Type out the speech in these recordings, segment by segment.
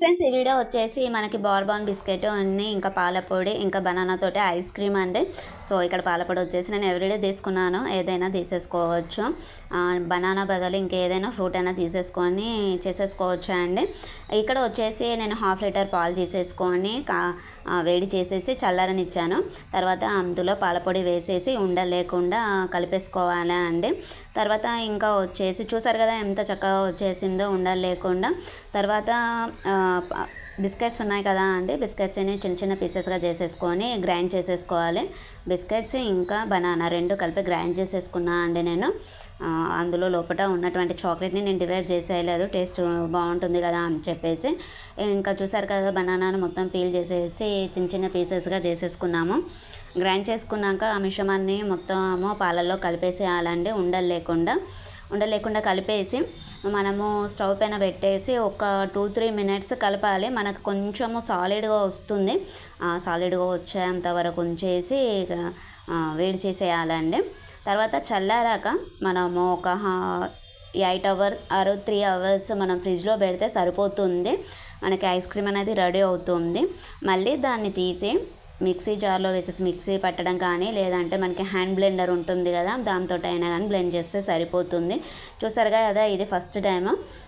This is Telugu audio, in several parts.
ఫ్రెండ్స్ ఈ వీడియో వచ్చేసి మనకి బార్బాన్ బిస్కెట్ అన్ని ఇంకా పాలపొడి ఇంకా బనానా తోటి ఐస్ క్రీమ్ అండి సో ఇక్కడ పాలపొడి వచ్చేసి నేను ఎవ్రీడే తీసుకున్నాను ఏదైనా తీసేసుకోవచ్చు ఆ, బనానా బదులు ఇంకేదైనా ఫ్రూట్ అయినా తీసేసుకొని చేసేసుకోవచ్చు అండి ఇక్కడ వచ్చేసి నేను హాఫ్ లీటర్ పాలు తీసేసుకొని కా ఆ, వేడి చేసేసి చల్లారనిచ్చాను తర్వాత అందులో పాలపొడి వేసేసి ఉండలేకుండా కలిపేసుకోవాలి అండి తర్వాత ఇంకా వచ్చేసి చూసారు కదా ఎంత చక్కగా వచ్చేసిందో ఉండలు లేకుండా తర్వాత ఆ, ప- బిస్కెట్స్ ఉన్నాయి కదా అండి బిస్కెట్స్ని చిన్న చిన్న పీసెస్గా చేసేసుకొని గ్రైండ్ చేసేసుకోవాలి బిస్కెట్స్ ఇంకా బనానా రెండు కలిపి గ్రైండ్ చేసేసుకున్నా అండి నేను ఆ, అందులో లోపల ఉన్నటువంటి చాక్లెట్ని నేను డివైడ్ చేసేయలేదు టేస్ట్ బాగుంటుంది కదా అని చెప్పేసి ఇంకా చూసారు కదా బనానాను మొత్తం పీల్ చేసేసి చిన్న చిన్న పీసెస్గా చేసేసుకున్నాము గ్రైండ్ చేసుకున్నాక ఆ మిశ్రమాన్ని మొత్తము పాలల్లో కలిపేసేయాలండి ఉండలు లేకుండా ఉండలేకుండా కలిపేసి మనము స్టవ్ పైన పెట్టేసి ఒక టూ త్రీ మినిట్స్ కలపాలి మనకు కొంచెము సాలిడ్గా వస్తుంది సాలిడ్గా వచ్చేంత వరకు ఉంచేసి ఇక, ఆ, వేడి చేసేయాలండి తర్వాత చల్లారాక మనము ఒక eight hour or three hours మనం ఫ్రిడ్జ్లో పెడితే సరిపోతుంది మనకి ఐస్ క్రీమ్ అనేది రెడీ అవుతుంది మళ్ళీ దాన్ని తీసి మిక్సీ జార్లో వేసేసి మిక్సీ పట్టడం కానీ లేదంటే మనకి హ్యాండ్ బ్లెండర్ ఉంటుంది కదా దాంతో అయినా కానీ బ్లెండ్ చేస్తే సరిపోతుంది చూసారుగా కదా ఇది ఫస్ట్ టైం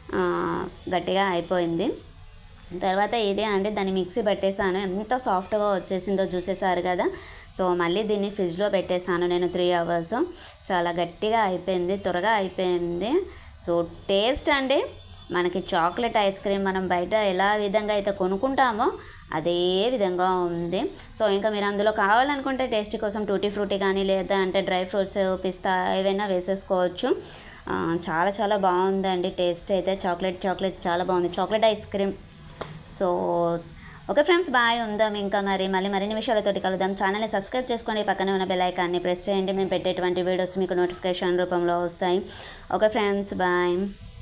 గట్టిగా అయిపోయింది తర్వాత ఇదే అండి దాన్ని మిక్సీ పెట్టేశాను ఎంత సాఫ్ట్గా వచ్చేసిందో చూసేసారు కదా సో మళ్ళీ దీన్ని ఫ్రిడ్జ్లో పెట్టేశాను నేను త్రీ అవర్స్ చాలా గట్టిగా అయిపోయింది త్వరగా అయిపోయింది సో టేస్ట్ అండి మనకి చాక్లెట్ ఐస్ క్రీమ్ మనం బయట ఎలా విధంగా అయితే కొనుక్కుంటామో అదే విధంగా ఉంది సో ఇంకా మీరు అందులో కావాలనుకుంటే టేస్ట్ కోసం టూటీ ఫ్రూటీ కానీ లేదా అంటే డ్రై ఫ్రూట్స్ పిస్తా ఏవైనా వేసేసుకోవచ్చు ఆ, చాలా చాలా బాగుందండి టేస్ట్ అయితే చాక్లెట్ చాక్లెట్ చాలా బాగుంది chocolate ice cream so okay friends bye ఉందాం ఇంకా మరి మళ్ళీ మరిన్ని విషయాలతోటి కలుద్దాం ఛానల్ని సబ్స్క్రైబ్ చేసుకోండి పక్కనే ఉన్న బెల్ ఐకాన్ని ప్రెస్ చేయండి మేము పెట్టేటువంటి వీడియోస్ మీకు నోటిఫికేషన్ రూపంలో వస్తాయి ఓకే ఫ్రెండ్స్ బాయ్